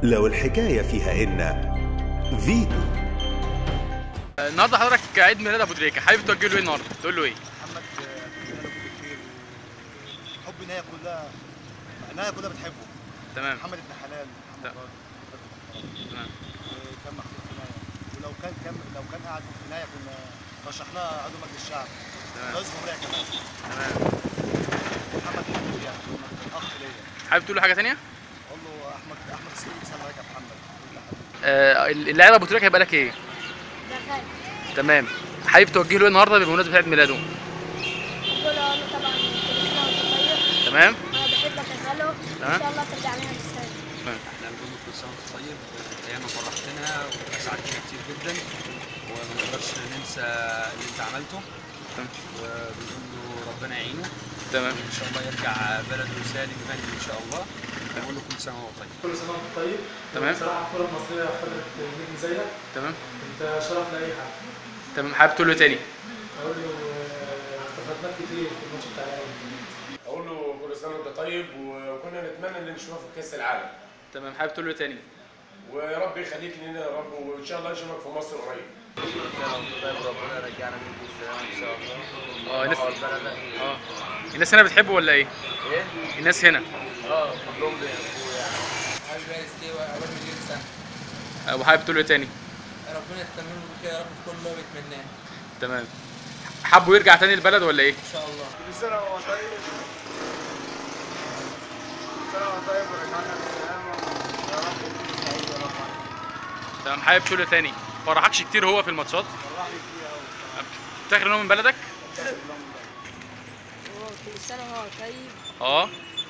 لو الحكاية فيها إن فيتو النهارده حضرتك عيد ميلاد ابو تريكه حابب توجه له ايه النهارده تقول له ايه محمد كلنا كل خير حب النهايه كلها النهايه كلها بتحبه تمام محمد ابن حلال تمام. محمد راجل تمام كان محطوط في نهايه ولو كان كم لو كان قاعد في نهايه كنا رشحناه عضو مجلس الشعب تمام. رئيس جمهوريه كمان تمام محمد حبيبي يعني اخ ليا حابب تقول له حاجه ثانيه اقول له احمد احمد السيد سلام عليك يا محمد قول له حبيبي. آه اللاعب ابو تريكه هيبقى لك ايه ده خالد تمام حابب توجه له ايه النهارده بمناسبه عيد ميلاده بقول له طبعا كل سنه وانت طيب تمام انا بحبك يا خالو تمام. ان شاء الله ترجع لنا بالسلامه احنا بنقول له كل سنه وانت طيب ايام فرحتنا وساعدتنا كتير جدا وما نقدرش ننسى اللي انت عملته تمام. وبنقول له ربنا يعينه تمام ان شاء الله يرجع بلده سالم غني ان شاء الله ونقول له كل سنه وهو طيب كل سنه وانت طيب تمام. بصراحه الكره المصريه خدت نجم زيك تمام انت شرف لاي حد تمام حابب تقول له إيه تاني اقول له آه، استفدناك كتير في الماتش بتاع الاهلي اقول له كل سنه وانت طيب وكنا نتمنى ان نشوفك في كاس العالم تمام حابب تقول له إيه تاني ويا رب يخليك لنا يا رب وان شاء الله نشوفك في مصر قريب ربنا يرجعنا منه بالسلامه ان شاء الله اه الناس اه الناس هنا بتحبه ولا ايه ايه؟ الناس هنا اه كلهم بيحبوه يعني عايز بقى يستوى اول مليون سنه آه، وحابب تقول له إيه تاني ربنا يتمم له كده يا رب في كل اللي هو بيتمناه تمام حابه يرجع تاني البلد ولا ايه ان شاء الله كل سنه وهو طيب كل سنه وهو طيب ورجعنا بالسلامه يا رب يكون سعيد يا رب تمام حابب تقول له تاني فرحكش كتير هو في الماتشات فرحني فيها قوي تفتكر ان هو من بلدك هو كل سنه وهو طيب اه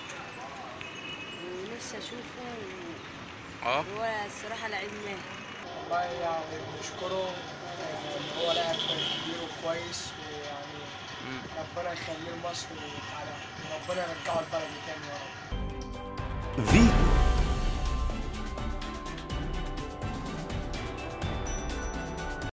ونفسي اشوفه اه وهو الصراحه لعيب ماهر والله يعني بنشكره ان هو لاعب كبير وكويس ويعني مم. ربنا يخليه لمصر وتعالى وربنا يرجعه البلد تاني يا رب فيتو